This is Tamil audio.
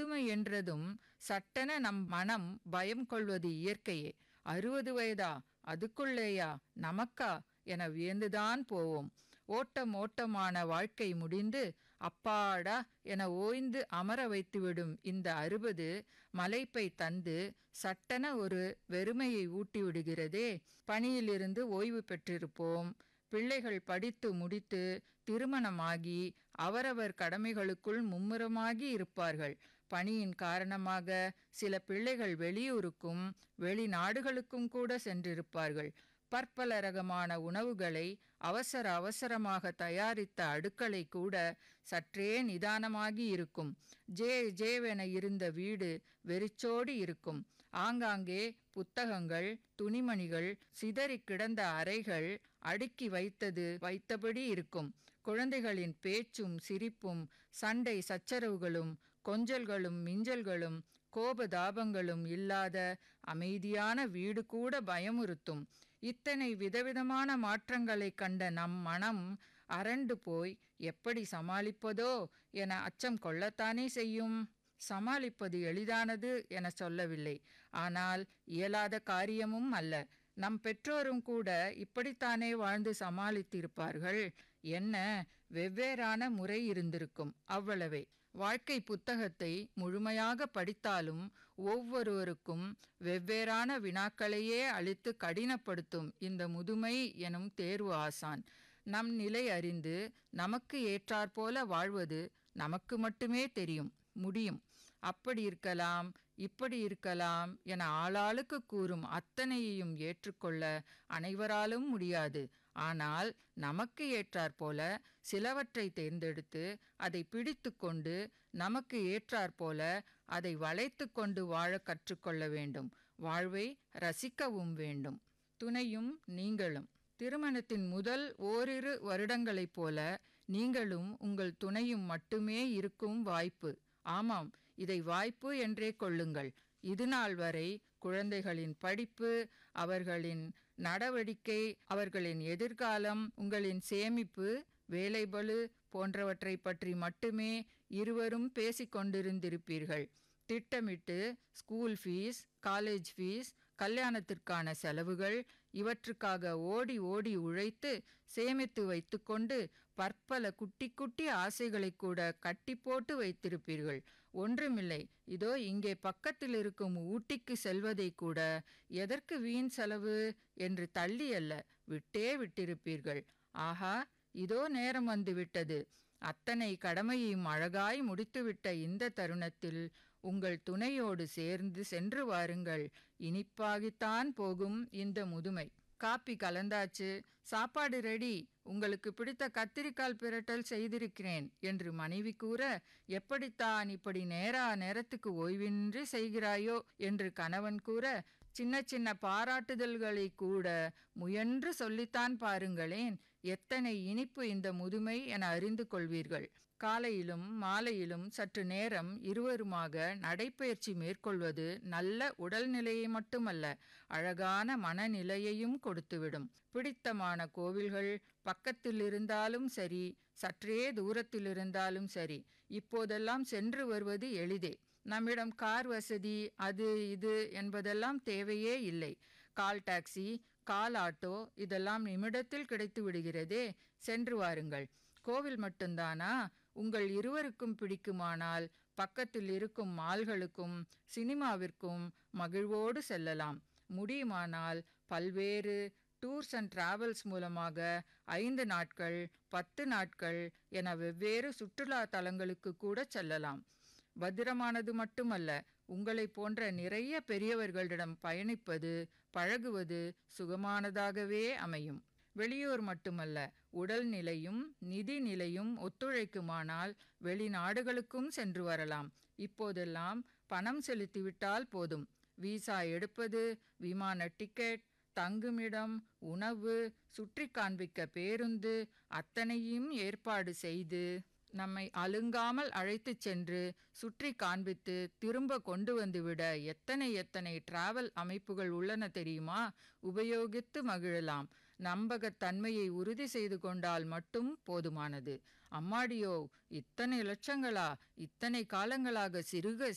முதுமை என்றதும் சட்டென நம் மனம் பயம் கொள்வது இயற்கையே அறுபது வயதா அதுக்குள்ளேயா நமக்கா என வியந்துதான் போவோம் ஓட்டம் ஓட்டமான வாழ்க்கை முடிந்து அப்பாடா என ஓய்ந்து அமர வைத்துவிடும் இந்த அறுபது மலைப்பை தந்து சட்டென ஒரு வெறுமையை ஊட்டி விடுகிறதே பணியிலிருந்து ஓய்வு பெற்றிருப்போம் பிள்ளைகள் படித்து முடித்து திருமணமாகி அவரவர் கடமைகளுக்குள் மும்முரமாகி இருப்பார்கள் பணியின் காரணமாக சில பிள்ளைகள் வெளியூருக்கும் வெளிநாடுகளுக்கும் கூட சென்றிருப்பார்கள் பற்பல ரகமான உணவுகளை அவசர அவசரமாக தயாரித்த அடுக்களை கூட சற்றே நிதானமாகி இருக்கும் ஜே ஜேவென இருந்த வீடு வெறிச்சோடி இருக்கும் ஆங்காங்கே புத்தகங்கள் துணிமணிகள் சிதறி கிடந்த அறைகள் அடுக்கி வைத்தது வைத்தபடி இருக்கும் குழந்தைகளின் பேச்சும் சிரிப்பும் சண்டை சச்சரவுகளும் கொஞ்சல்களும் மிஞ்சல்களும் கோபதாபங்களும் இல்லாத அமைதியான வீடு கூட பயமுறுத்தும் இத்தனை விதவிதமான மாற்றங்களை கண்ட நம் மனம் அரண்டு போய் எப்படி சமாளிப்பதோ என அச்சம் கொள்ளத்தானே செய்யும் சமாளிப்பது எளிதானது என சொல்லவில்லை ஆனால் இயலாத காரியமும் அல்ல நம் பெற்றோரும் கூட இப்படித்தானே வாழ்ந்து சமாளித்திருப்பார்கள் என்ன வெவ்வேறான முறை இருந்திருக்கும் அவ்வளவே வாழ்க்கை புத்தகத்தை முழுமையாக படித்தாலும் ஒவ்வொருவருக்கும் வெவ்வேறான வினாக்களையே அளித்து கடினப்படுத்தும் இந்த முதுமை எனும் தேர்வு ஆசான் நம் நிலை அறிந்து நமக்கு ஏற்றாற்போல வாழ்வது நமக்கு மட்டுமே தெரியும் முடியும் அப்படி இருக்கலாம் இப்படி இருக்கலாம் என ஆளாளுக்கு கூறும் அத்தனையையும் ஏற்றுக்கொள்ள அனைவராலும் முடியாது ஆனால் நமக்கு ஏற்றாற்போல சிலவற்றை தேர்ந்தெடுத்து அதை பிடித்து கொண்டு நமக்கு ஏற்றாற்போல அதை வளைத்து கொண்டு வாழ கற்றுக்கொள்ள வேண்டும் வாழ்வை ரசிக்கவும் வேண்டும் துணையும் நீங்களும் திருமணத்தின் முதல் ஓரிரு வருடங்களைப் போல நீங்களும் உங்கள் துணையும் மட்டுமே இருக்கும் வாய்ப்பு ஆமாம் இதை வாய்ப்பு என்றே கொள்ளுங்கள் இதுநாள் வரை குழந்தைகளின் படிப்பு அவர்களின் நடவடிக்கை அவர்களின் எதிர்காலம் உங்களின் சேமிப்பு வேலைபளு போன்றவற்றை பற்றி மட்டுமே இருவரும் பேசிக்கொண்டிருந்திருப்பீர்கள் திட்டமிட்டு ஸ்கூல் ஃபீஸ் காலேஜ் ஃபீஸ் கல்யாணத்திற்கான செலவுகள் இவற்றுக்காக ஓடி ஓடி உழைத்து சேமித்து வைத்துக்கொண்டு பற்பல குட்டி குட்டி ஆசைகளை கூட கட்டி போட்டு வைத்திருப்பீர்கள் ஒன்றுமில்லை இதோ இங்கே பக்கத்தில் இருக்கும் ஊட்டிக்கு செல்வதை கூட எதற்கு வீண் செலவு என்று தள்ளி அல்ல விட்டே விட்டிருப்பீர்கள் ஆஹா இதோ நேரம் வந்துவிட்டது அத்தனை கடமையையும் அழகாய் முடித்துவிட்ட இந்த தருணத்தில் உங்கள் துணையோடு சேர்ந்து சென்று வாருங்கள் இனிப்பாகித்தான் போகும் இந்த முதுமை காப்பி கலந்தாச்சு சாப்பாடு ரெடி உங்களுக்கு பிடித்த கத்திரிக்கால் பிரட்டல் செய்திருக்கிறேன் என்று மனைவி கூற எப்படித்தான் இப்படி நேரா நேரத்துக்கு ஓய்வின்றி செய்கிறாயோ என்று கணவன் கூற சின்ன சின்ன பாராட்டுதல்களை கூட முயன்று சொல்லித்தான் பாருங்களேன் எத்தனை இனிப்பு இந்த முதுமை என அறிந்து கொள்வீர்கள் காலையிலும் மாலையிலும் சற்று நேரம் இருவருமாக நடைப்பயிற்சி மேற்கொள்வது நல்ல உடல்நிலையை மட்டுமல்ல அழகான மனநிலையையும் கொடுத்துவிடும் பிடித்தமான கோவில்கள் பக்கத்தில் இருந்தாலும் சரி சற்றே தூரத்தில் இருந்தாலும் சரி இப்போதெல்லாம் சென்று வருவது எளிதே நம்மிடம் கார் வசதி அது இது என்பதெல்லாம் தேவையே இல்லை கால் டாக்ஸி கால் ஆட்டோ இதெல்லாம் நிமிடத்தில் கிடைத்து விடுகிறதே சென்று வாருங்கள் கோவில் மட்டும்தானா உங்கள் இருவருக்கும் பிடிக்குமானால் பக்கத்தில் இருக்கும் மால்களுக்கும் சினிமாவிற்கும் மகிழ்வோடு செல்லலாம் முடியுமானால் பல்வேறு டூர்ஸ் அண்ட் டிராவல்ஸ் மூலமாக ஐந்து நாட்கள் பத்து நாட்கள் என வெவ்வேறு சுற்றுலா தலங்களுக்கு கூட செல்லலாம் பத்திரமானது மட்டுமல்ல உங்களை போன்ற நிறைய பெரியவர்களிடம் பயணிப்பது பழகுவது சுகமானதாகவே அமையும் வெளியூர் மட்டுமல்ல உடல் நிலையும் நிதி நிலையும் ஒத்துழைக்குமானால் வெளிநாடுகளுக்கும் சென்று வரலாம் இப்போதெல்லாம் பணம் செலுத்திவிட்டால் போதும் விசா எடுப்பது விமான டிக்கெட் தங்குமிடம் உணவு சுற்றி காண்பிக்க பேருந்து அத்தனையும் ஏற்பாடு செய்து நம்மை அலுங்காமல் அழைத்துச் சென்று சுற்றி காண்பித்து திரும்ப கொண்டு வந்துவிட எத்தனை எத்தனை டிராவல் அமைப்புகள் உள்ளன தெரியுமா உபயோகித்து மகிழலாம் நம்பகத்தன்மையை உறுதி செய்து கொண்டால் மட்டும் போதுமானது அம்மாடியோ இத்தனை லட்சங்களா இத்தனை காலங்களாக சிறுக